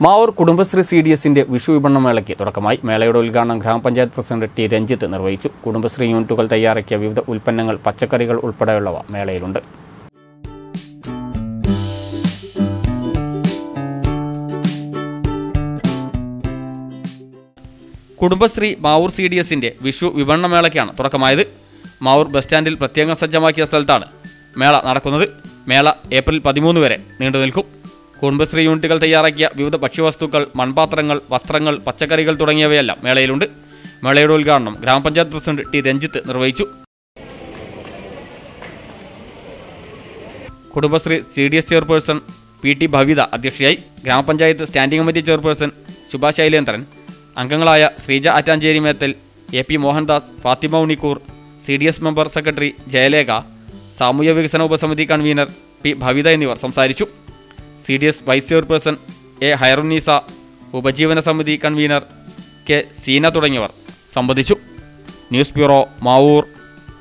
Mavoor Kudumbashree C D എസിന്റെ വിഷു വിപണന മേളയ്ക്ക് തുടക്കമായി മേളയുടെ ഉദ്ഘാടനം ഗ്രാമപഞ്ചായത്ത് പ്രസിഡന്റ് ടി രഞ്ജിത്ത് നിർവഹിച്ചു കുടുംബശ്രീ യൂണിറ്റുകൾ തയ്യാറാക്കിയ വിവിധ ഉൽപ്പന്നങ്ങൾ പച്ചക്കറികൾ ഉൾപ്പെടെയുള്ളവ മേളയിലുണ്ട് കുടുംബശ്രീ മാവൂർ സി ഡി എസിന്റെ വിഷു വിപണന മേളയ്ക്കാണ് തുടക്കമായത് മാവൂർ ബസ് സ്റ്റാൻഡിൽ പ്രത്യേകം സജ്ജമാക്കിയ സ്ഥലത്താണ് മേള നടക്കുന്നത് മേള ഏപ്രിൽ പതിമൂന്ന് വരെ നീണ്ടു നിൽക്കും കുടുംബശ്രീ യൂണിറ്റുകൾ തയ്യാറാക്കിയ വിവിധ ഭക്ഷ്യവസ്തുക്കൾ മൺപാത്രങ്ങൾ വസ്ത്രങ്ങൾ പച്ചക്കറികൾ തുടങ്ങിയവയെല്ലാം മേളയിലുണ്ട് മേളയുടെ ഉദ്ഘാടനം ഗ്രാമപഞ്ചായത്ത് പ്രസിഡന്റ് ടി രഞ്ജിത്ത് നിർവഹിച്ചു Kudumbashree C D S chairperson P T Bhavitha അധ്യക്ഷയായി ഗ്രാമപഞ്ചായത്ത് standing committee chairperson Shubha Shailendran അംഗങ്ങളായ Sreeja Attancheri Methal A P Mohandas Fathima Unikkoor C D S member secretary Jayalekha സാമൂഹ്യ വികസന ഉപസമിതി കൺവീനർ പി ഭവിത എന്നിവർ സംസാരിച്ചു C D S vice chairperson A Hairunnisa ഉപജീവന സമിതി കൺവീനർ കെ സീന തുടങ്ങിയവർ സംബന്ധിച്ചു ന്യൂസ് ബ്യൂറോ മാവൂർ